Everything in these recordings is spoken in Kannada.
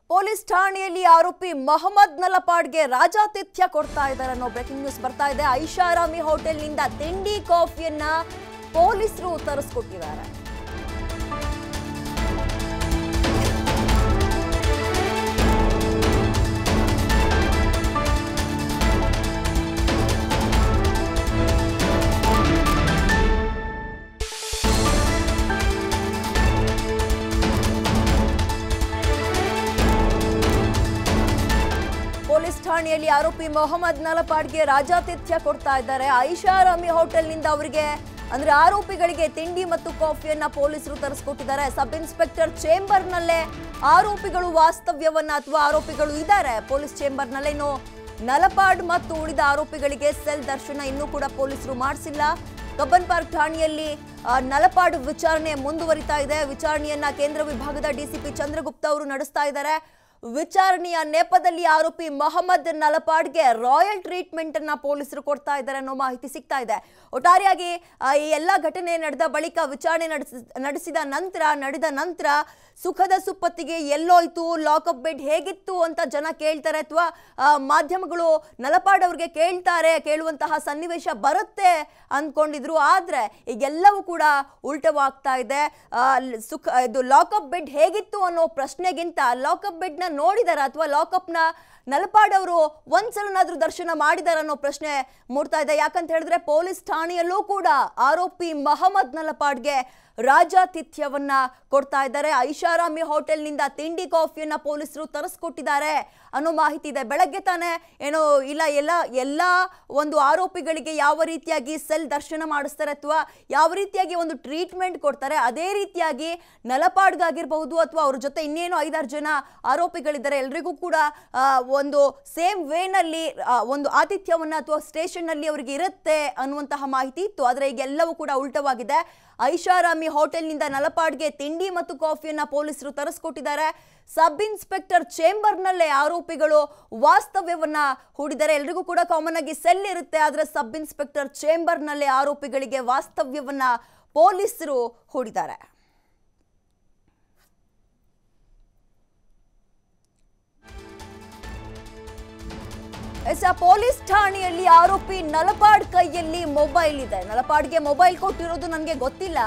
ಪೊಲೀಸ್ ಠಾಣೆಯಲ್ಲಿ ಆರೋಪಿ ಮೊಹಮ್ಮದ್ ನಲಪಾಡ್ಗೆ ರಾಜಾತಿಥ್ಯ ಕೊಡ್ತಾ ಇದ್ದಾರೆ ಅನ್ನೋ ಬ್ರೇಕಿಂಗ್ ನ್ಯೂಸ್ ಬರ್ತಾ ಇದೆ ಐಷಾರಾಮಿ ಹೋಟೆಲ್ನಿಂದ ತಿಂಡಿ ಕಾಫಿಯನ್ನ ಪೊಲೀಸರು ತರಿಸ್ಕೊಟ್ಟಿದ್ದಾರೆ ಪೊಲೀಸ್ ಠಾಣೆಯಲ್ಲಿ ಆರೋಪಿ ಮೊಹಮ್ಮದ್ ನಲಪಾಡ್ಗೆ ರಾಜಾತಿಥ್ಯ ಕೊಡ್ತಾ ಇದ್ದಾರೆ ಐಷಾರಾಮಿ ಹೋಟೆಲ್ನಿಂದ ಅವರಿಗೆ ಅಂದ್ರೆ ಆರೋಪಿಗಳಿಗೆ ತಿಂಡಿ ಮತ್ತು ಕಾಫಿಯನ್ನ ಪೊಲೀಸರು ತರಿಸ್ಕೊಟ್ಟಿದ್ದಾರೆ ಸಬ್ ಇನ್ಸ್ಪೆಕ್ಟರ್ ಚೇಂಬರ್ನಲ್ಲೇ ಆರೋಪಿಗಳು ವಾಸ್ತವ್ಯವನ್ನ ಅಥವಾ ಆರೋಪಿಗಳು ಇದ್ದಾರೆ ಪೊಲೀಸ್ ಚೇಂಬರ್ನಲ್ಲೇ ಇನ್ನು ನಲಪಾಡ್ ಮತ್ತು ಉಳಿದ ಆರೋಪಿಗಳಿಗೆ ಸೆಲ್ ದರ್ಶನ ಇನ್ನೂ ಕೂಡ ಪೊಲೀಸರು ಮಾಡಿಸಿಲ್ಲ ಕಬ್ಬನ್ ಪಾರ್ಕ್ ಠಾಣೆಯಲ್ಲಿ ಆ, ನಲಪಾಡು ವಿಚಾರಣೆ ಮುಂದುವರಿತಾ ಇದೆ ವಿಚಾರಣೆಯನ್ನ ಕೇಂದ್ರ ವಿಭಾಗದ ಡಿಸಿಪಿ ಚಂದ್ರಗುಪ್ತ ಅವರು ನಡೆಸ್ತಾ ಇದ್ದಾರೆ ವಿಚಾರಣೆಯ ನೆಪದಲ್ಲಿ ಆರೋಪಿ ಮೊಹಮ್ಮದ್ ನಲಪಾಡ್ಗೆ ರಾಯಲ್ ಟ್ರೀಟ್ಮೆಂಟ್ ಅನ್ನ ಪೊಲೀಸರು ಕೊಡ್ತಾ ಇದ್ದಾರೆ ಅನ್ನೋ ಮಾಹಿತಿ ಸಿಗ್ತಾ ಇದೆ ಒಟ್ಟಾರೆಯಾಗಿ ಆ, ಈ ಎಲ್ಲ ಘಟನೆ ನಡೆದ ಬಳಿಕ ವಿಚಾರಣೆ ನಡೆಸಿ ನಡೆಸಿದ ನಂತರ ನಡೆದ ನಂತರ ಸುಖದ ಸುಪ್ಪತ್ತಿಗೆ ಎಲ್ಲೋಯ್ತು ಲಾಕಪ್ ಬೆಡ್ ಹೇಗಿತ್ತು ಅಂತ ಜನ ಕೇಳ್ತಾರೆ ಅಥವಾ ಮಾಧ್ಯಮಗಳು ನಲಪಾಡ್ ಅವ್ರಿಗೆ ಕೇಳ್ತಾರೆ ಕೇಳುವಂತಹ ಸನ್ನಿವೇಶ ಬರುತ್ತೆ ಅಂದ್ಕೊಂಡಿದ್ರು ಆದ್ರೆ ಈಗೆಲ್ಲವೂ ಕೂಡ ಉಲ್ಟವಾಗ್ತಾ ಇದೆ ಆ, ಲ್- ಸುಖ ಇದು ಲಾಕಪ್ ಬೆಡ್ ಹೇಗಿತ್ತು ಅನ್ನೋ ಪ್ರಶ್ನೆಗಿಂತ ಲಾಕಪ್ ಬೆಡ್ನ ನೋಡಿದಾರ ಅಥವಾ ಲಾಕಪ್ನ ನಲಪಾಡ್ ಅವರು ಒಂದ್ಸಲನಾದ್ರೂ ದರ್ಶನ ಮಾಡಿದಾರ ಅನ್ನೋ ಪ್ರಶ್ನೆ ಮೂಡ್ತಾ ಇದೆ ಯಾಕಂತ ಹೇಳಿದ್ರೆ ಪೊಲೀಸ್ ಠಾಣೆಯಲ್ಲೂ ಕೂಡ ಆರೋಪಿ ಮಹಮ್ಮದ್ ನಲಪಾಡ್ಗೆ ರಾಜಾತಿಥ್ಯವನ್ನ ಕೊಡ್ತಾ ಇದ್ದಾರೆ ಐಷಾರಾಮಿ ಹೋಟೆಲ್ನಿಂದ ತಿಂಡಿ ಕಾಫಿಯನ್ನ ಪೊಲೀಸರು ತರಿಸ್ಕೊಟ್ಟಿದ್ದಾರೆ ಅನ್ನೋ ಮಾಹಿತಿ ಇದೆ ಬೆಳಗ್ಗೆ ತಾನೇ ಏನೋ ಇಲ್ಲ ಎಲ್ಲ ಎಲ್ಲ ಒಂದು ಆರೋಪಿಗಳಿಗೆ ಯಾವ ರೀತಿಯಾಗಿ ಸೆಲ್ ದರ್ಶನ ಮಾಡಿಸ್ತಾರೆ ಅಥವಾ ಯಾವ ರೀತಿಯಾಗಿ ಒಂದು ಟ್ರೀಟ್ಮೆಂಟ್ ಕೊಡ್ತಾರೆ ಅದೇ ರೀತಿಯಾಗಿ ನಲಪಾಡ್ಗಾಗಿರ್ಬಹುದು ಅಥವಾ ಅವ್ರ ಜೊತೆ ಇನ್ನೇನು ಐದಾರು ಜನ ಆರೋಪಿಗಳಿದ್ದಾರೆ ಎಲ್ರಿಗೂ ಕೂಡ ಆ, ಒಂದು ಸೇಮ್ ವೇನಲ್ಲಿ ಒಂದು ಆತಿಥ್ಯವನ್ನ ಅಥವಾ ಸ್ಟೇಷನ್ನಲ್ಲಿ ಅವರಿಗೆ ಇರುತ್ತೆ ಅನ್ನುವಂತಹ ಮಾಹಿತಿ ಇತ್ತು ಆದರೆ ಈಗ ಎಲ್ಲವೂ ಕೂಡ ಉಲ್ಟವಾಗಿದೆ ಐಷಾರಾಮಿ ಹೋಟೆಲ್ನಿಂದ ನಲಪಾಡ್ಗೆ ತಿಂಡಿ ಮತ್ತು ಕಾಫಿಯನ್ನ ಪೊಲೀಸರು ತರಿಸ್ಕೊಟ್ಟಿದ್ದಾರೆ ಸಬ್ ಇನ್ಸ್ಪೆಕ್ಟರ್ ಚೇಂಬರ್ನಲ್ಲೇ ಆರೋಪಿಗಳು ವಾಸ್ತವ್ಯವನ್ನ ಹೂಡಿದ್ದಾರೆ ಎಲ್ರಿಗೂ ಕೂಡ ಕಾಮನ್ ಆಗಿ ಸೆಲ್ ಇರುತ್ತೆ ಆದ್ರೆ ಸಬ್ ಇನ್ಸ್ಪೆಕ್ಟರ್ ಚೇಂಬರ್ನಲ್ಲೇ ಆರೋಪಿಗಳಿಗೆ ವಾಸ್ತವ್ಯವನ್ನ ಪೊಲೀಸರು ಹೂಡಿದ್ದಾರೆ ಎಸ್ ಆ ಪೊಲೀಸ್ ಠಾಣೆಯಲ್ಲಿ ಆರೋಪಿ ನಲಪಾಡ್ ಕೈಯಲ್ಲಿ ಮೊಬೈಲ್ ಇದೆ ನಲಪಾಡ್ಗೆ ಮೊಬೈಲ್ ಕೊಟ್ಟಿರೋದು ನನಗೆ ಗೊತ್ತಿಲ್ಲ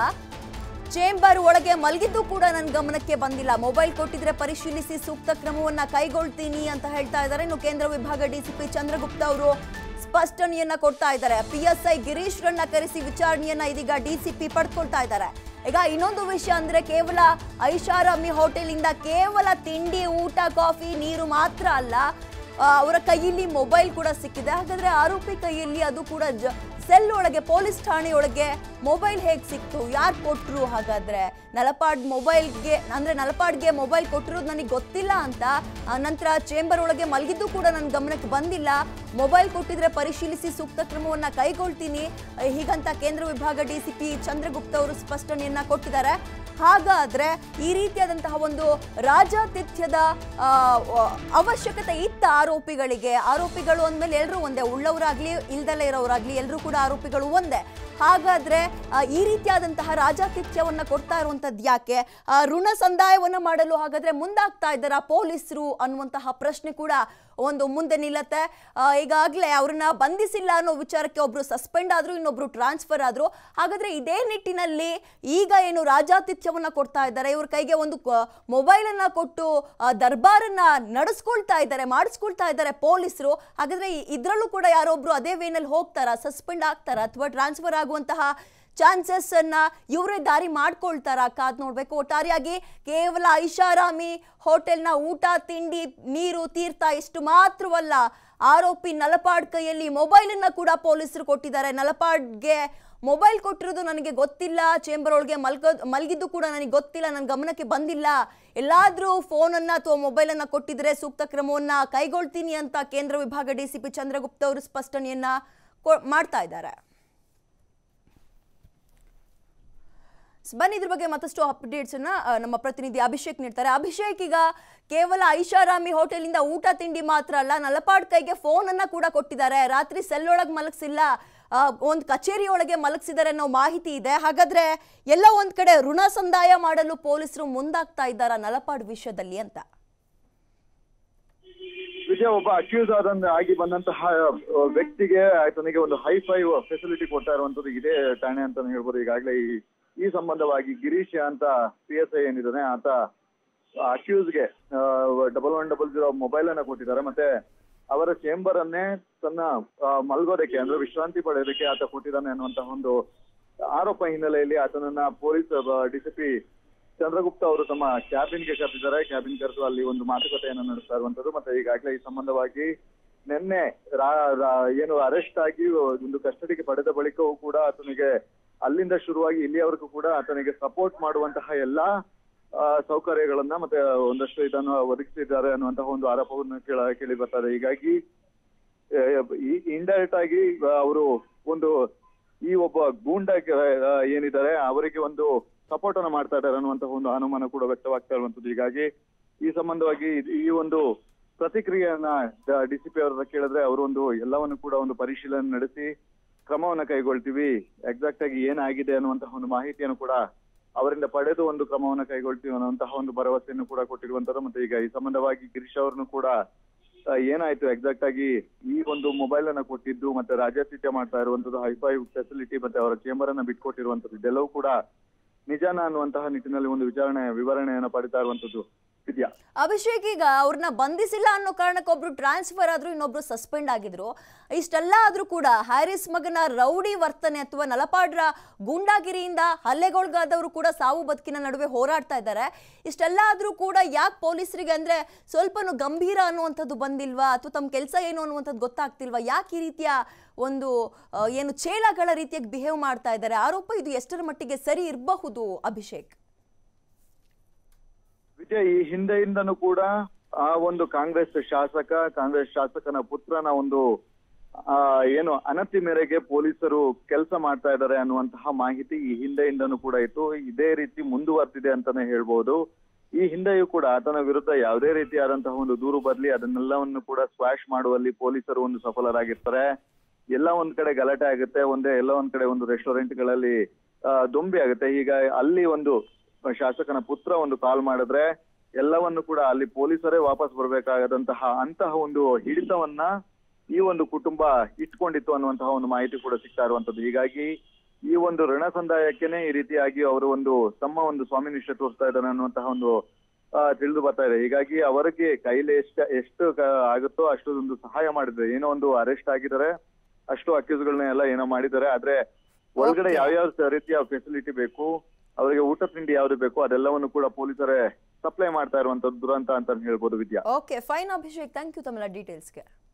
ಚೇಂಬರ್ ಒಳಗೆ ಮಲಗಿದ್ದು ಕೂಡ ನನ್ನ ಗಮನಕ್ಕೆ ಬಂದಿಲ್ಲ ಮೊಬೈಲ್ ಕೊಟ್ಟಿದ್ರೆ ಪರಿಶೀಲಿಸಿ ಸೂಕ್ತ ಕ್ರಮವನ್ನ ಕೈಗೊಳ್ತೀನಿ ಅಂತ ಹೇಳ್ತಾ ಇದ್ದಾರೆ ಇನ್ನು ಕೇಂದ್ರ ವಿಭಾಗ ಡಿಸಿಪಿ ಚಂದ್ರಗುಪ್ತ ಅವರು ಸ್ಪಷ್ಟನೆಯನ್ನ ಕೊಡ್ತಾ ಇದ್ದಾರೆ ಪಿ ಎಸ್ ಐ ಗಿರೀಶ್ ರನ್ನ ಕರೆಸಿ ವಿಚಾರಣೆಯನ್ನ ಇದೀಗ ಡಿಸಿಪಿ ಪಡ್ಕೊಳ್ತಾ ಇದ್ದಾರೆ ಈಗ ಇನ್ನೊಂದು ವಿಷಯ ಅಂದ್ರೆ ಕೇವಲ ಐಷಾರಾಮಿ ಹೋಟೆಲಿಂದ ಕೇವಲ ತಿಂಡಿ ಊಟ ಕಾಫಿ ನೀರು ಮಾತ್ರ ಅಲ್ಲ ಆ, ಅವರ ಕೈಯಲ್ಲಿ ಮೊಬೈಲ್ ಕೂಡ ಸಿಕ್ಕಿದೆ ಹಾಗಾದ್ರೆ ಆರೋಪಿ ಕೈಯಲ್ಲಿ ಅದು ಕೂಡ ಜ ಸೆಲ್ ಒಳಗೆ ಪೊಲೀಸ್ ಠಾಣೆಯೊಳಗೆ ಮೊಬೈಲ್ ಹೇಗೆ ಸಿಕ್ತು ಯಾರು ಕೊಟ್ರು ಹಾಗಾದ್ರೆ ನಲಪಾಡ್ ಮೊಬೈಲ್ಗೆ ಅಂದ್ರೆ ನಲಪಾಡ್ಗೆ ಮೊಬೈಲ್ ಕೊಟ್ಟಿರೋದು ನನಗೆ ಗೊತ್ತಿಲ್ಲ ಅಂತ ಆ, ನಂತರ ಚೇಂಬರ್ ಒಳಗೆ ಮಲಗಿದ್ದು ಕೂಡ ನನ್ನ ಗಮನಕ್ಕೆ ಬಂದಿಲ್ಲ ಮೊಬೈಲ್ ಕೊಟ್ಟಿದ್ರೆ ಪರಿಶೀಲಿಸಿ ಸೂಕ್ತ ಕ್ರಮವನ್ನ ಕೈಗೊಳ್ತೀನಿ ಆ, ಹೀಗಂತ ಕೇಂದ್ರ ವಿಭಾಗ ಡಿಸಿಪಿ ಚಂದ್ರಗುಪ್ತ ಅವರು ಸ್ಪಷ್ಟನೆಯನ್ನ ಕೊಟ್ಟಿದ್ದಾರೆ ಹಾಗಾದ್ರೆ ಈ ರೀತಿಯಾದಂತಹ ಒಂದು ರಾಜಾತಿಥ್ಯದ ಆ, ವ- ಅವಶ್ಯಕತೆ ಇತ್ತ ಆರೋಪಿಗಳಿಗೆ ಆರೋಪಿಗಳು ಅಂದ್ಮೇಲೆ ಎಲ್ಲರೂ ಒಂದೇ ಉಳ್ಳವರಾಗ್ಲಿ ಇಲ್ದಲೇ ಇರೋರಾಗ್ಲಿ ಎಲ್ಲರೂ ಕೂಡ ಆರೋಪಿಗಳು ಒಂದೇ ಹಾಗಾದ್ರೆ ಆ, ಈ ರೀತಿಯಾದಂತಹ ರಾಜಾತಿಥ್ಯವನ್ನ ಕೊಡ್ತಾ ಇರುವಂತದ್ದು ಯಾಕೆ ಆ, ಋಣ ಸಂದಾಯವನ್ನ ಮಾಡಲು ಹಾಗಾದ್ರೆ ಮುಂದಾಗ್ತಾ ಇದ್ದಾರಾ ಪೊಲೀಸರು ಅನ್ನುವಂತಹ ಪ್ರಶ್ನೆ ಕೂಡ ಒಂದು ಮುಂದೆ ನಿಲ್ಲತ್ತೆ ಆ, ಈಗಾಗ್ಲೇ ಅವ್ರನ್ನ ಬಂಧಿಸಿಲ್ಲ ಅನ್ನೋ ವಿಚಾರಕ್ಕೆ ಒಬ್ರು ಸಸ್ಪೆಂಡ್ ಆದ್ರು ಇನ್ನೊಬ್ರು ಟ್ರಾನ್ಸ್ಫರ್ ಆದ್ರು ಹಾಗಾದ್ರೆ ಇದೇ ನಿಟ್ಟಿನಲ್ಲಿ ಈಗ ಏನು ರಾಜಾತಿಥ್ಯವನ್ನ ಕೊಡ್ತಾ ಇದ್ದಾರೆ ಇವ್ರ ಕೈಗೆ ಒಂದು ಮೊಬೈಲ್ ಅನ್ನ ಕೊಟ್ಟು ಆ, ದರ್ಬಾರನ್ನ ನಡೆಸ್ಕೊಳ್ತಾ ಇದ್ದಾರೆ ಮಾಡಿಸ್ಕೊಳ್ತಾ ಇದ್ದಾರೆ ಪೊಲೀಸರು ಹಾಗಾದ್ರೆ ಇ- ಇದ್ರಲ್ಲೂ ಕೂಡ ಯಾರೊಬ್ರು ಅದೇ ವೇನಲ್ಲಿ ಹೋಗ್ತಾರಾ ಸಸ್ಪೆಂಡ್ ಆಗ್ತಾರಾ ಅಥವಾ ಟ್ರಾನ್ಸ್ಫರ್ ಆಗುವಂತಹ ಚಾನ್ಸಸ್ ಅನ್ನ ಇವರೇ ದಾರಿ ಮಾಡ್ಕೊಳ್ತಾರ ಕಾದ್ ನೋಡ್ಬೇಕು ಒಟ್ಟಾರೆಯಾಗಿ ಕೇವಲ ಐಷಾರಾಮಿ ಹೋಟೆಲ್ನ ಊಟ ತಿಂಡಿ ನೀರು ತೀರ್ಥ ಇಷ್ಟು ಮಾತ್ರವಲ್ಲ ಆರೋಪಿ ನಲಪಾಡ್ ಕೈಯಲ್ಲಿ ಮೊಬೈಲ್ ಅನ್ನ ಕೂಡ ಪೊಲೀಸರು ಕೊಟ್ಟಿದ್ದಾರೆ ನಲಪಾಡ್ಗೆ ಮೊಬೈಲ್ ಕೊಟ್ಟಿರೋದು ನನಗೆ ಗೊತ್ತಿಲ್ಲ ಚೇಂಬರ್ ಒಳಗೆ ಮಲ್ಕ ಮಲಗಿದ್ದು ಕೂಡ ನನಗೆ ಗೊತ್ತಿಲ್ಲ ನನ್ನ ಗಮನಕ್ಕೆ ಬಂದಿಲ್ಲ ಎಲ್ಲಾದ್ರೂ ಫೋನನ್ನ ಅಥವಾ ಮೊಬೈಲನ್ನ ಕೊಟ್ಟಿದ್ರೆ ಸೂಕ್ತ ಕ್ರಮವನ್ನ ಕೈಗೊಳ್ತೀನಿ ಅಂತ ಕೇಂದ್ರ ವಿಭಾಗ ಡಿಸಿಪಿ ಚಂದ್ರಗುಪ್ತ ಅವರು ಸ್ಪಷ್ಟನೆಯನ್ನ ಕೊ- ಮಾಡ್ತಾ ಇದ್ದಾರೆ ಸ್ ಬನ್ನಿ ಇದ್ರ ಬಗ್ಗೆ ಮತ್ತಷ್ಟು ಅಪ್ಡೇಟ್ಸ್ ಅನ್ನ ಆ, ನಮ್ಮ ಪ್ರತಿನಿಧಿ ಅಭಿಷೇಕ್ ನೀಡ್ತಾರೆ ಅಭಿಷೇಕ್ ಈಗ ಕೇವಲ ಐಷಾರಾಮಿ ಹೋಟೆಲಿಂದ ಊಟ ತಿಂಡಿ ಮಾತ್ರ ಅಲ್ಲ ನಲಪಾಡ್ ಕೈಗೆ ಫೋನ್ ಅನ್ನ ಕೂಡ ಕೊಟ್ಟಿದ್ದಾರೆ ರಾತ್ರಿ ಸೆಲ್ ಒಳಗೆ ಮಲಗಿಸಿಲ್ಲ ಒಂದು ಕಚೇರಿ ಒಳಗೆ ಮಲಗಿಸಿದ್ದಾರೆ ಅನ್ನೋ ಮಾಹಿತಿ ಇದೆ ಹಾಗಾದ್ರೆ ಎಲ್ಲ ಒಂದ್ ಕಡೆ ಋಣ ಸಂದಾಯ ಮಾಡಲು ಪೊಲೀಸರು ಮುಂದಾಗ್ತಾ ಇದ್ದಾರಾ ನಲಪಾಡ್ ವಿಷಯದಲ್ಲಿ ಅಂತ ವಿಜಯ್ ಒಬ್ಬ ಅಕ್ಯೂಸ್ ಆದಂತ ಆಗಿ ಬಂದಂತಹ ಆ, ವ್ಯಕ್ತಿಗೆ ಆತನಿಗೆ ಒಂದು ಹೈ ಫೈ ಫೆಸಿಲಿಟಿ ಕೊಡ್ತಾ ಇರುವಂತದ್ದು ಇದೇ ಠಾಣೆ ಅಂತಾನೆ ಹೇಳ್ಬೋದು ಈಗಾಗಲೇ ಈ ಈ ಸಂಬಂಧವಾಗಿ ಗಿರೀಶ್ ಅಂತ ಪಿ ಎಸ್ ಐ ಏನಿದ್ದಾನೆ ಆತ ಅಕ್ಯೂಸ್ಗೆ double one double zero mobile ಅನ್ನ ಕೊಟ್ಟಿದ್ದಾರೆ ಮತ್ತೆ ಅವರ ಚೇಂಬರ್ ಅನ್ನೇ ತನ್ನ ಆ, ಮಲ್ಗೋದಕ್ಕೆ ಅಂದ್ರೆ ವಿಶ್ರಾಂತಿ ಪಡೆಯೋದಕ್ಕೆ ಆತ ಕೊಟ್ಟಿದ್ದಾನೆ ಅನ್ನುವಂತಹ ಒಂದು ಆರೋಪ ಹಿನ್ನೆಲೆಯಲ್ಲಿ ಆತನನ್ನ ಪೊಲೀಸ್ ಡಿಸಿಪಿ ಚಂದ್ರಗುಪ್ತ ಅವರು ತಮ್ಮ ಕ್ಯಾಬಿನ್ಗೆ ಕರೆದಿದ್ದಾರೆ ಕ್ಯಾಬಿನ್ ಕರೆದು ಅಲ್ಲಿ ಒಂದು ಮಾತುಕತೆಯನ್ನು ನಡೆಸ್ತಾ ಇರುವಂತದ್ದು ಮತ್ತೆ ಈಗಾಗಲೇ ಈ ಸಂಬಂಧವಾಗಿ ನಿನ್ನೆ ರಾ- ರಾ- ಏನು ಅರೆಸ್ಟ್ ಆಗಿ ಒಂದು ಕಸ್ಟಡಿಗೆ ಪಡೆದ ಬಳಿಕವೂ ಕೂಡ ಆತನಿಗೆ ಅಲ್ಲಿಂದ ಶುರುವಾಗಿ ಇಲ್ಲಿಯವರೆಗೂ ಕೂಡ ಆತನಿಗೆ ಸಪೋರ್ಟ್ ಮಾಡುವಂತಹ ಎಲ್ಲಾ ಆ, ಸೌಕರ್ಯಗಳನ್ನ ಮತ್ತೆ ಒಂದಷ್ಟು ಇದನ್ನು ಒದಗಿಸಿದ್ದಾರೆ ಅನ್ನುವಂತಹ ಒಂದು ಆರೋಪವನ್ನು ಕೇಳ ಕೇಳಿ ಬರ್ತಾರೆ ಹೀಗಾಗಿ ಇಂಡೈರೆಕ್ಟ್ ಆಗಿ ಅವರು ಒಂದು ಈ ಒಬ್ಬ ಗೂಂಡ ಆ, ಏನಿದ್ದಾರೆ ಅವರಿಗೆ ಒಂದು ಸಪೋರ್ಟ್ ಅನ್ನ ಮಾಡ್ತಾ ಇದ್ದಾರೆ ಅನ್ನುವಂತಹ ಒಂದು ಅನುಮಾನ ಕೂಡ ವ್ಯಕ್ತವಾಗ್ತಾ ಇರುವಂತದ್ದು ಹೀಗಾಗಿ ಈ ಸಂಬಂಧವಾಗಿ ಇದ್- ಈ ಒಂದು ಪ್ರತಿಕ್ರಿಯೆಯನ್ನ ಡಿಸಿಪಿ ಅವರ ಕೇಳಿದ್ರೆ ಅವರು ಒಂದು ಎಲ್ಲವನ್ನು ಕೂಡ ಒಂದು ಪರಿಶೀಲನೆ ನಡೆಸಿ ಕ್ರಮವನ್ನ ಕೈಗೊಳ್ತೀವಿ ಎಕ್ಸಾಕ್ಟ್ ಆಗಿ ಏನಾಗಿದೆ ಅನ್ನುವಂತಹ ಒಂದು ಮಾಹಿತಿಯನ್ನು ಕೂಡ ಅವರಿಂದ ಪಡೆದು ಒಂದು ಕ್ರಮವನ್ನ ಕೈಗೊಳ್ತೀವಿ ಅನ್ನುವಂತಹ ಒಂದು ಭರವಸೆಯನ್ನು ಕೂಡ ಕೊಟ್ಟಿರುವಂತದ್ದು ಮತ್ತೆ ಈಗ ಈ ಸಂಬಂಧವಾಗಿ ಗಿರೀಶ್ ಅವರನ್ನು ಕೂಡ ಆ, ಏನಾಯ್ತು ಎಕ್ಸಾಕ್ಟ್ ಆಗಿ ಈ ಒಂದು ಮೊಬೈಲ್ ಅನ್ನ ಕೊಟ್ಟಿದ್ದು ಮತ್ತೆ ರಾಜಾತಿಥ್ಯ ಮಾಡ್ತಾ ಇರುವಂತದ್ದು ಹೈಫೈ ಫೆಸಿಲಿಟಿ ಮತ್ತೆ ಅವರ ಚೇಂಬರ್ ಅನ್ನ ಬಿಟ್ಕೊಟ್ಟಿರುವಂತದ್ದು ಇದೆಲ್ಲವೂ ಕೂಡ ನಿಜಾನ ಅನ್ನುವಂತಹ ನಿಟ್ಟಿನಲ್ಲಿ ಒಂದು ವಿಚಾರಣೆ ವಿವರಣೆಯನ್ನ ಪಡಿತಾ ಇರುವಂತದ್ದು ಇದೆಯಾ ಅಭಿಷೇಕ್ ಈಗ ಅವ್ರನ್ನ ಬಂಧಿಸಿಲ್ಲ ಅನ್ನೋ ಕಾರಣಕ್ಕೆ ಒಬ್ರು ಟ್ರಾನ್ಸ್ಫರ್ ಆದ್ರು ಇನ್ನೊಬ್ರು ಸಸ್ಪೆಂಡ್ ಆಗಿದ್ರು ಇಷ್ಟೆಲ್ಲ ಆದ್ರೂ ಕೂಡ ಹ್ಯಾರಿಸ್ ಮಗನ ರೌಡಿ ವರ್ತನೆ ಅಥವಾ ನಲಪಾಡ್ರ ಗೂಂಡಾಗಿರಿಯಿಂದ ಹಲ್ಲೆಗೊಳಗಾದವರು ಕೂಡ ಸಾವು ಬದುಕಿನ ನಡುವೆ ಹೋರಾಡ್ತಾ ಇದ್ದಾರೆ ಇಷ್ಟೆಲ್ಲ ಆದ್ರೂ ಕೂಡ ಯಾಕೆ ಪೊಲೀಸರಿಗೆ ಅಂದ್ರೆ ಸ್ವಲ್ಪನೂ ಗಂಭೀರ ಅನ್ನುವಂಥದ್ದು ಬಂದಿಲ್ವಾ ಅಥವಾ ತಮ್ಮ ಕೆಲಸ ಏನು ಅನ್ನುವಂಥದ್ದು ಗೊತ್ತಾಗ್ತಿಲ್ವಾ ಯಾಕೆ ಈ ರೀತಿಯ ಒಂದು ಆ, ಏನು ಚೇಳಗಳ ರೀತಿಯಾಗಿ ಬಿಹೇವ್ ಮಾಡ್ತಾ ಇದ್ದಾರೆ ಆರೋಪ ಇದು ಎಷ್ಟರ ಮಟ್ಟಿಗೆ ಸರಿ ಇರಬಹುದು ಅಭಿಷೇಕ್ ವಿಜಯ್ ಈ ಹಿಂದೆಯಿಂದನೂ ಕೂಡ ಆ ಒಂದು ಕಾಂಗ್ರೆಸ್ ಶಾಸಕ ಕಾಂಗ್ರೆಸ್ ಶಾಸಕನ ಪುತ್ರನ ಒಂದು ಆ ಏನು ಅನತಿ ಮೇರೆಗೆ ಪೊಲೀಸರು ಕೆಲಸ ಮಾಡ್ತಾ ಇದ್ದಾರೆ ಅನ್ನುವಂತಹ ಮಾಹಿತಿ ಈ ಹಿಂದೆಯಿಂದನೂ ಕೂಡ ಇತ್ತು ಇದೇ ರೀತಿ ಮುಂದುವರೆದಿದೆ ಅಂತಾನೆ ಹೇಳ್ಬೋದು ಈ ಹಿಂದೆಯೂ ಕೂಡ ಆತನ ವಿರುದ್ಧ ಯಾವುದೇ ರೀತಿಯಾದಂತಹ ಒಂದು ದೂರು ಬರ್ಲಿ ಅದನ್ನೆಲ್ಲವನ್ನು ಕೂಡ ಸ್ಕ್ವಾಶ್ ಮಾಡುವಲ್ಲಿ ಪೊಲೀಸರು ಒಂದು ಸಫಲರಾಗಿರ್ತಾರೆ ಎಲ್ಲ ಒಂದ್ ಕಡೆ ಗಲಾಟೆ ಆಗುತ್ತೆ ಒಂದೇ ಎಲ್ಲ ಒಂದ್ ಕಡೆ ಒಂದು ರೆಸ್ಟೋರೆಂಟ್ ಗಳಲ್ಲಿ ಆ, ದೊಂಬಿ ಆಗುತ್ತೆ ಈಗ ಅಲ್ಲಿ ಒಂದು ಶಾಸಕನ ಪುತ್ರ ಒಂದು ಕಾಲ್ ಮಾಡಿದ್ರೆ ಎಲ್ಲವನ್ನು ಕೂಡ ಅಲ್ಲಿ ಪೊಲೀಸರೇ ವಾಪಸ್ ಬರ್ಬೇಕಾಗದಂತಹ ಅಂತಹ ಒಂದು ಹಿಡಿತವನ್ನ ಈ ಒಂದು ಕುಟುಂಬ ಇಟ್ಕೊಂಡಿತ್ತು ಅನ್ನುವಂತಹ ಒಂದು ಮಾಹಿತಿ ಕೂಡ ಸಿಗ್ತಾ ಇರುವಂತದ್ದು ಹೀಗಾಗಿ ಈ ಒಂದು ಋಣ ಸಂದಾಯಕ್ಕೇನೆ ಈ ರೀತಿಯಾಗಿ ಅವರು ಒಂದು ತಮ್ಮ ಒಂದು ಸ್ವಾಮಿ ನಿಷ್ಠೆ ತೋರಿಸ್ತಾ ಇದ್ದಾರೆ ಅನ್ನುವಂತಹ ಒಂದು ಆ, ತಿಳಿದು ಬರ್ತಾ ಇದೆ ಹೀಗಾಗಿ ಅವರಿಗೆ ಕೈಲಿ ಎಷ್ಟ ಎಷ್ಟು ಕ- ಆಗುತ್ತೋ ಅಷ್ಟು ಒಂದು ಸಹಾಯ ಮಾಡಿದ್ರೆ ಏನೋ ಒಂದು ಅರೆಸ್ಟ್ ಆಗಿದ್ದಾರೆ ಅಷ್ಟು ಅಕ್ಯೂಸ್ಗಳನ್ನ ಎಲ್ಲ ಏನೋ ಮಾಡಿದ್ದಾರೆ ಆದ್ರೆ ಒಳಗಡೆ Okay. ಯಾವ್ಯಾವ ರೀತಿಯ ಫೆಸಿಲಿಟಿ ಬೇಕು ಅವರಿಗೆ ಊಟ ತಿಂಡಿ ಯಾವ್ದು ಬೇಕು ಅದೆಲ್ಲವನ್ನು ಕೂಡ ಪೊಲೀಸರೇ ಸಪ್ಲೈ ಮಾಡ್ತಾ ಇರುವಂತದ್ದು ದುರಂತ ಅಂತ ಹೇಳ್ಬೋದು Vidya okay fine Abhishek thank you ತಮ್ಮೆಲ್ಲ ಡೀಟೇಲ್ಸ್ಗೆ